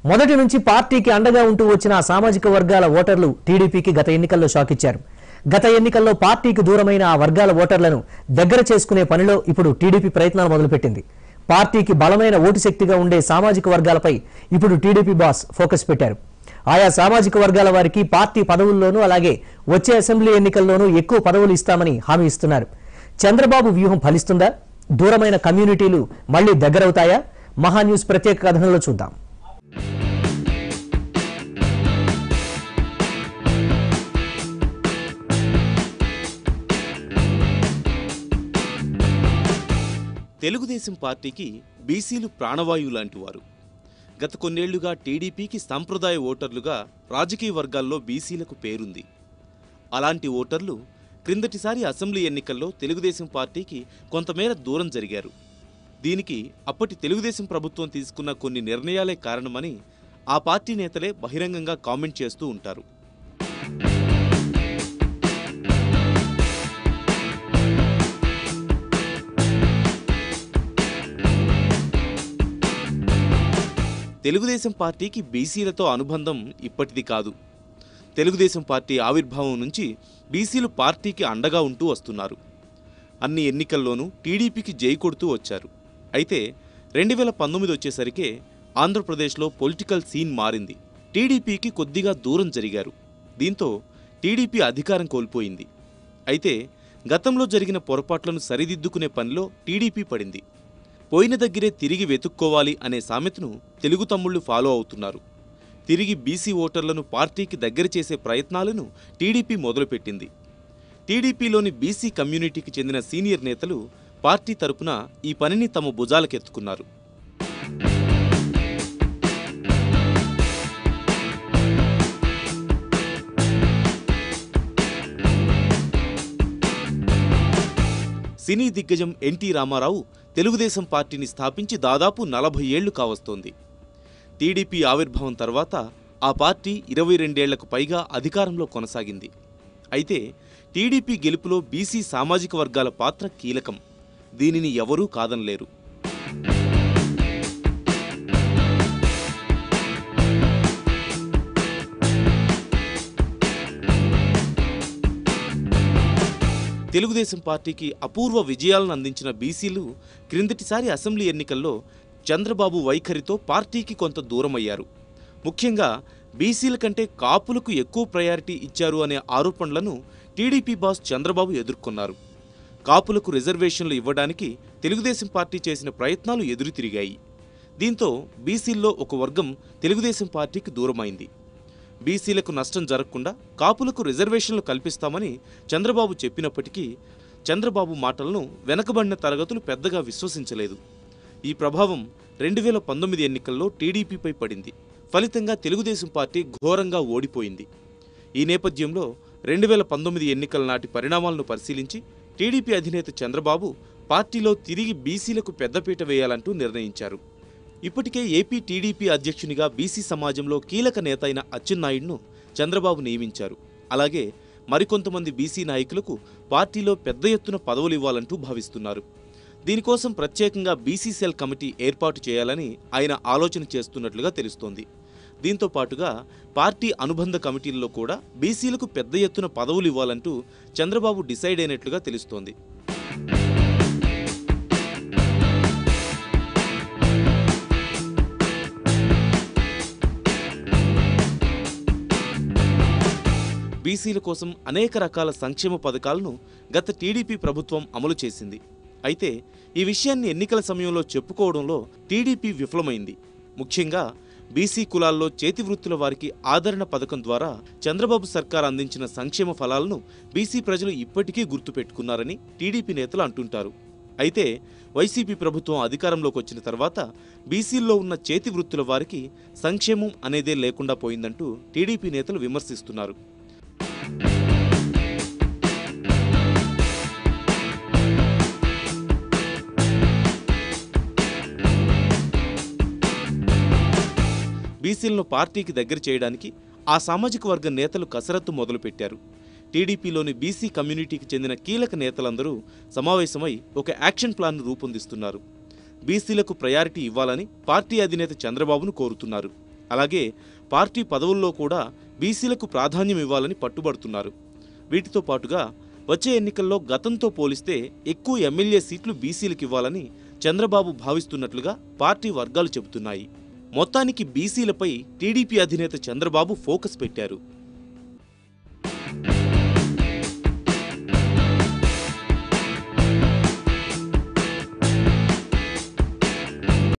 మొదటి నుంచి పార్టీకి అండగా ఉంటూ వచ్చిన ఆ సామాజిక వర్గాల ఓటర్లు టీడీపీకి గత ఎన్నికల్లో షాక్ ఇచ్చారు గత ఎన్నికల్లో పార్టీకి దూరమైన ఆ వర్గాల ఓటర్లను దగ్గర చేసుకునే పనిలో ఇప్పుడు టీడీపీ ప్రయత్నాలు మొదలుపెట్టింది పార్టీకి బలమైన ఓటు శక్తిగా ఉండే సామాజిక వర్గాలపై ఇప్పుడు టీడీపీ బాస్ ఫోకస్ పెట్టారు ఆయా సామాజిక వర్గాల వారికి పార్టీ పదవుల్లోనూ అలాగే వచ్చే అసెంబ్లీ ఎన్నికల్లోనూ ఎక్కువ పదవులు ఇస్తామని హామీ ఇస్తున్నారు చంద్రబాబు వ్యూహం ఫలిస్తుందా దూరమైన కమ్యూనిటీలు మళ్లీ దగ్గరవుతాయా మహా న్యూస్ ప్రత్యేక కథనంలో చూద్దాం తెలుగుదేశం పార్టీకి బీసీలు ప్రాణవాయువు లాంటి వారు గత కొన్నేళ్లుగా టీడీపీకి సంప్రదాయ ఓటర్లుగా రాజకీయ వర్గాల్లో బీసీలకు పేరుంది అలాంటి ఓటర్లు క్రిందటిసారి అసెంబ్లీ ఎన్నికల్లో తెలుగుదేశం పార్టీకి కొంతమేర దూరం జరిగారు దీనికి అప్పటి తెలుగుదేశం ప్రభుత్వం తీసుకున్న కొన్ని నిర్ణయాలే కారణమని ఆ పార్టీ నేతలే బహిరంగంగా కామెంట్ చేస్తూ ఉంటారు తెలుగుదేశం పార్టీకి బీసీలతో అనుబంధం ఇప్పటిది కాదు తెలుగుదేశం పార్టీ ఆవిర్భావం నుంచి బీసీలు పార్టీకి అండగా ఉంటూ వస్తున్నారు అన్ని ఎన్నికల్లోనూ టీడీపీకి జై కొడుతూ వచ్చారు అయితే రెండు వేల పంతొమ్మిది వచ్చేసరికే ఆంధ్రప్రదేశ్లో పొలిటికల్ సీన్ మారింది టీడీపీకి కొద్దిగా దూరం జరిగారు దీంతో టీడీపీ అధికారం కోల్పోయింది అయితే గతంలో జరిగిన పొరపాట్లను సరిదిద్దుకునే పనిలో టీడీపీ పడింది పోయిన దగ్గరే తిరిగి వెతుక్కోవాలి అనే సామెతను తెలుగు తమ్ముళ్లు ఫాలో అవుతున్నారు తిరిగి బీసీ ఓటర్లను పార్టీకి దగ్గర చేసే ప్రయత్నాలను టీడీపీ మొదలుపెట్టింది టీడీపీలోని బీసీ కమ్యూనిటీకి చెందిన సీనియర్ నేతలు పార్టీ తరపున ఈ పనిని తమ భుజాలకెత్తుకున్నారు సినీ దిగ్గజం ఎన్టీ రామారావు తెలుగుదేశం పార్టీని స్థాపించి దాదాపు నలభై ఏళ్లు కావస్తోంది టీడీపీ ఆవిర్భావం తర్వాత ఆ పార్టీ ఇరవై రెండేళ్లకు పైగా అధికారంలో కొనసాగింది అయితే టీడీపీ గెలుపులో బీసీ సామాజిక వర్గాల పాత్ర కీలకం దీనిని ఎవరూ కాదనలేరు తెలుగుదేశం పార్టీకి అపూర్వ విజయాలను అందించిన బీసీలు క్రిందటిసారి అసెంబ్లీ ఎన్నికల్లో చంద్రబాబు వైఖరితో పార్టీకి కొంత దూరమయ్యారు ముఖ్యంగా బీసీల కంటే కాపులకు ఎక్కువ ప్రయారిటీ ఇచ్చారు అనే ఆరోపణలను టీడీపీ బాస్ చంద్రబాబు ఎదుర్కొన్నారు కాపులకు రిజర్వేషన్లు ఇవ్వడానికి తెలుగుదేశం పార్టీ చేసిన ప్రయత్నాలు ఎదురుతిరిగాయి దీంతో బీసీల్లో ఒక వర్గం తెలుగుదేశం పార్టీకి దూరమైంది బీసీలకు నష్టం జరగకుండా కాపులకు రిజర్వేషన్లు కల్పిస్తామని చంద్రబాబు చెప్పినప్పటికీ చంద్రబాబు మాటలను వెనకబడిన తరగతులు పెద్దగా విశ్వసించలేదు ఈ ప్రభావం రెండు వేల పంతొమ్మిది ఎన్నికల్లో టీడీపీపై పడింది ఫలితంగా తెలుగుదేశం పార్టీ ఘోరంగా ఓడిపోయింది ఈ నేపథ్యంలో రెండు వేల పంతొమ్మిది ఎన్నికల నాటి పరిణామాలను పరిశీలించి టీడీపీ అధినేత చంద్రబాబు పార్టీలో తిరిగి బీసీలకు పెద్దపీట వేయాలంటూ నిర్ణయించారు ఇప్పటికే ఏపీ టీడీపీ అధ్యక్షునిగా బీసీ సమాజంలో కీలక నేత అయిన అచ్చెన్నాయుడును చంద్రబాబు నియమించారు అలాగే మరికొంతమంది బీసీ నాయకులకు పార్టీలో పెద్ద ఎత్తున పదవులు ఇవ్వాలంటూ భావిస్తున్నారు దీనికోసం ప్రత్యేకంగా బీసీ సెల్ కమిటీ ఏర్పాటు చేయాలని ఆయన ఆలోచన చేస్తున్నట్లుగా తెలుస్తోంది దీంతో పాటుగా పార్టీ అనుబంధ కమిటీల్లో కూడా బీసీలకు పెద్ద ఎత్తున పదవులు ఇవ్వాలంటూ చంద్రబాబు డిసైడ్ అయినట్లుగా తెలుస్తోంది బీసీల కోసం అనేక రకాల సంక్షేమ పథకాలను గత టీడీపీ ప్రభుత్వం అమలు చేసింది అయితే ఈ విషయాన్ని ఎన్నికల సమయంలో చెప్పుకోవడంలో టీడీపీ విఫలమైంది ముఖ్యంగా బీసీ కులాల్లో చేతి వృత్తుల వారికి ఆదరణ పథకం ద్వారా చంద్రబాబు సర్కార్ అందించిన సంక్షేమ ఫలాలను బీసీ ప్రజలు ఇప్పటికీ గుర్తుపెట్టుకున్నారని టీడీపీ నేతలు అంటుంటారు అయితే వైసీపీ ప్రభుత్వం అధికారంలోకి వచ్చిన తర్వాత బీసీల్లో ఉన్న చేతి వృత్తుల వారికి సంక్షేమం అనేదే లేకుండా పోయిందంటూ టీడీపీ నేతలు విమర్శిస్తున్నారు బీసీలను పార్టీకి దగ్గర చేయడానికి ఆ సామాజిక వర్గ నేతలు కసరత్తు మొదలుపెట్టారు టీడీపీలోని బీసీ కమ్యూనిటీకి చెందిన కీలక నేతలందరూ సమావేశమై ఒక యాక్షన్ ప్లాన్ను రూపొందిస్తున్నారు బీసీలకు ప్రయారిటీ ఇవ్వాలని పార్టీ అధినేత చంద్రబాబును కోరుతున్నారు అలాగే పార్టీ పదవుల్లో కూడా బీసీలకు ప్రాధాన్యం ఇవ్వాలని పట్టుబడుతున్నారు వీటితో పాటుగా వచ్చే ఎన్నికల్లో గతంతో పోలిస్తే ఎక్కువ ఎమ్మెల్యే సీట్లు బీసీలకు ఇవ్వాలని చంద్రబాబు భావిస్తున్నట్లుగా పార్టీ వర్గాలు చెబుతున్నాయి మొత్తానికి బీసీలపై టీడీపీ అధినేత చంద్రబాబు ఫోకస్ పెట్టారు